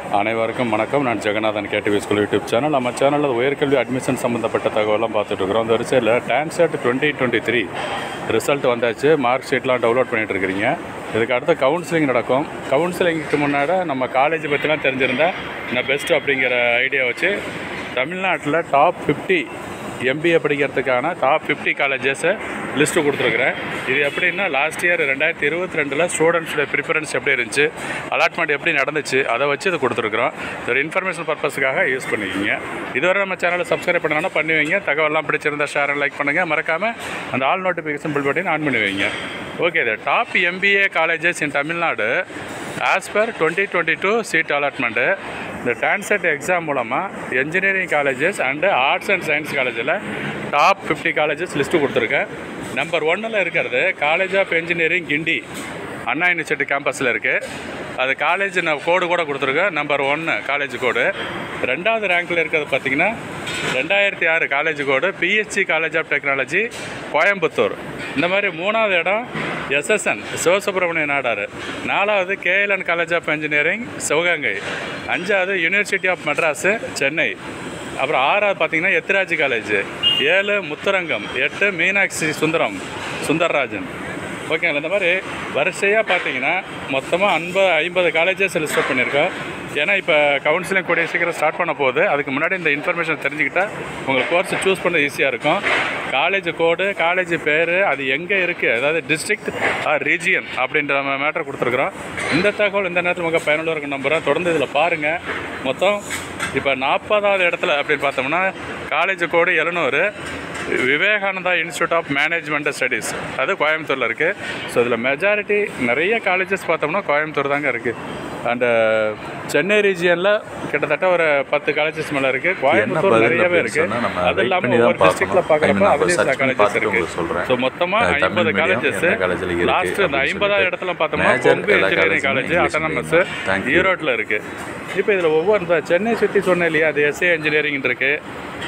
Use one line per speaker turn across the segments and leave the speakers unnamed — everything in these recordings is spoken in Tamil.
அனைவருக்கும் வணக்கம் நான் Jeganathan KTV school YouTube channel நம்ம சேனலில் உயர்கல்வி அட்மிஷன் சம்மந்தப்பட்ட தகவலாம் பார்த்துட்டு இருக்கிறோம் அந்த வரிசையில் TANCET twenty twenty three result வந்தாச்சு மார்க் ஷீட்லாம் டவுன்லோட் பண்ணிட்டு இருக்கிறீங்க இதுக்கு அடுத்து கவுன்சிலிங் நடக்கும் கவுன்சிலிங்க்கு முன்னாடி நம்ம காலேஜ் பற்றிலாம் தெரிஞ்சிருந்தா நான் பெஸ்ட் அப்படிங்கிற ஐடியா வச்சு தமிழ்நாட்டில் டாப் ஃபிஃப்டி எம்பிஏ படிக்கிறதுக்கான டாப் ஃபிஃப்டி காலேஜஸை லிஸ்ட்டு கொடுத்துருக்குறேன் இது எப்படின்னா லாஸ்ட் இயர் ரெண்டாயிரத்தி இருபத்தி ரெண்டில் ஸ்டூடெண்ட்ஸோட ப்ரிஃபரன்ஸ் எப்படி இருந்துச்சு அலாட்மெண்ட் எப்படி நடந்துச்சு அதை வச்சு இது கொடுத்துருக்குறோம் இது ஒரு இன்ஃபர்மேஷன் பர்பஸுக்காக யூஸ் பண்ணிக்கிங்க இதுவரை நம்ம சேனலை சப்ஸ்கிரைப் பண்ணணும்னா பண்ணி வைங்க தகவலாம் பிடிச்சிருந்தா ஷேர் லைக் பண்ணுங்கள் மறக்காமல் அந்த all notification bell button on பண்ணி வைங்க ஓகே இது top MBA colleges in Tamil Nadu as per twenty twenty two seat allotment இந்த டான்செட் எக்ஸாம் மூலமாக engineering colleges and arts and science காலேஜில் டாப் ஃபிஃப்டி காலேஜஸ் லிஸ்ட்டு கொடுத்துருக்கேன் நம்பர் ஒன்னில் இருக்கிறது college of engineering Guindy Anna university கேம்பஸில் இருக்குது அது காலேஜ் நான் கோடு கூட கொடுத்துருக்கேன் நம்பர் ஒன்று காலேஜ் கோடு ரெண்டாவது ரேங்க்கில் இருக்கிறது பார்த்தீங்கன்னா ரெண்டாயிரத்தி ஆறு college code PSG college of technology Coimbatore இந்த மாதிரி மூணாவது இடம் எஸ்எஸ்என் சிவசுப்ரமணிய நாடார் நாலாவது KLN college of engineering Sivaganga அஞ்சாவது யூனிவர்சிட்டி ஆஃப் மெட்ராஸு சென்னை அப்புறம் ஆறாவது பார்த்தீங்கன்னா எத்திராஜ் காலேஜ் ஏழு முத்துரங்கம் எட்டு மீனாட்சி சுந்தரம் சுந்தரராஜன் ஓகேங்களா இந்த மாதிரி வரிசையாக பார்த்தீங்கன்னா மொத்தமாக ஐம்பது ஐம்பது காலேஜஸ் லிஸ்ட் பண்ணியிருக்கோம் ஏன்னா இப்போ கவுன்சிலிங் கூடிய சீக்கிரம் ஸ்டார்ட் பண்ண போகுது அதுக்கு முன்னாடி இந்த இன்ஃபர்மேஷன் தெரிஞ்சுக்கிட்டா உங்களுக்கு கோர்ஸ் சூஸ் பண்ண ஈஸியாக இருக்கும் காலேஜ் கோடு காலேஜ் பேர் அது எங்கே இருக்குது அதாவது டிஸ்ட்ரிக்ட் ஆர் ரீஜியன் அப்படின்ற மேட்டர் கொடுத்துருக்குறோம் இந்த தகவல் இந்த நேரத்தில் மிக பயனுள்ள இருக்கும் நம்புகிறேன் தொடர்ந்து இதில் பாருங்கள் மொத்தம் இப்போ நாற்பதாவது இடத்துல அப்படின்னு பார்த்தோம்னா காலேஜ் கோடு எழுநூறு Vivekananda institute of management studies அது கோயம்புத்தூரில் இருக்குது ஸோ இதில் மெஜாரிட்டி நிறைய காலேஜஸ் பார்த்தோம்னா கோயம்புத்தூர் தாங்க இருக்குது அண்டு சென்னை ரீஜியனில் கிட்டத்தட்ட ஒரு பத்து காலேஜஸ் மேலே இருக்குது கோயம்புத்தூர்
பதில்
நிறையவே
அப்படின்னு
இருக்குது
சொன்னா நம்ம
அது
wait
இல்லாமல்
பண்ணி தான்
ஒவ்வொரு டிஸ்ட்ரிக்டில்
பார்க்கணும்.
பார்க்குறப்ப
I mean,
அதுலேயும் சில
search பண்ணி
காலேஜஸ்
பார்த்துட்டு
இருக்குது
உங்களுக்கு சொல்றேன்.
ஸோ மொத்தமாக
அஹ், தமிழ்
ஐம்பது
medium
காலேஜஸ்
எந்த collegeல இருக்கு
லாஸ்ட் இந்த
அப்படின்னு
ஐம்பதாவது
சொல்லிட்டு
இடத்துல பார்த்தோம்னா
major
கொங்கு
எல்லா
இன்ஜினியரிங்
colleges
காலேஜ்
உமே
autonomous
English medium. Thank you.
ஈரோட்டில் இருக்குது இப்போ இதில் ஒவ்வொரு இந்த சென்னை சுற்றி சொன்னேன் இல்லையா அது எஸ்ஏ இன்ஜினியரிங் இருக்குது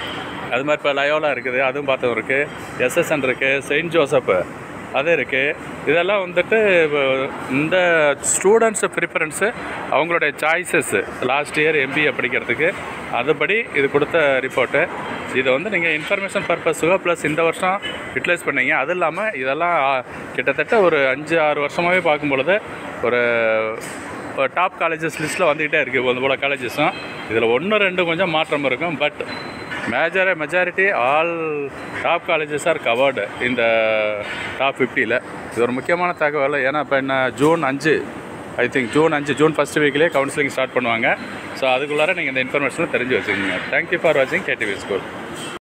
அது மாதிரி இப்போ லயோலா இருக்குது அதுவும் பார்த்ததும் இருக்குது எஸ்எஸ்என் இருக்குது செயின்ட் ஜோசப் அது இருக்குது இதெல்லாம் வந்துட்டு இப்போ இந்த ஸ்டூடெண்ட்ஸு ப்ரிஃபரன்ஸு அவங்களுடைய சாய்ஸஸ் லாஸ்ட் இயர் எம்பிஏ படிக்கிறதுக்கு அதுபடி இது கொடுத்த ரிப்போர்ட்டு இதை வந்து நீங்கள் இன்ஃபர்மேஷன் பர்பஸுக்கோ ப்ளஸ் இந்த வருஷம் யூட்டிலைஸ் பண்ணீங்க அது இல்லாமல் இதெல்லாம் ஆ, கிட்டத்தட்ட ஒரு அஞ்சு ஆறு வருஷமாகவே பார்க்கும் பொழுது ஒரு டாப் காலேஜஸ் லிஸ்ட்டில் வந்துக்கிட்டே இருக்குது ஒரு போல் காலேஜஸும் இதில் ஒன்று ரெண்டு கொஞ்சம் மாற்றம் இருக்கும் but major majority all top colleges are covered இந்த டாப் ஃபிஃப்டியில் இது ஒரு முக்கியமான தகவல் ஏன்னா இப்போ என்ன ஜூன் அஞ்சு ஐ திங்க் ஜூன் அஞ்சு ஜூன் ஃபஸ்ட் வீக்லேயே கவுன்சிலிங் ஸ்டார்ட் பண்ணுவாங்க ஸோ அதுக்குள்ளார நீங்கள் இந்த இன்ஃபர்மேஷனை தெரிஞ்சு வச்சுக்கோங்க தேங்க்யூ ஃபார் வாட்சிங் கேடிவி ஸ்கூல்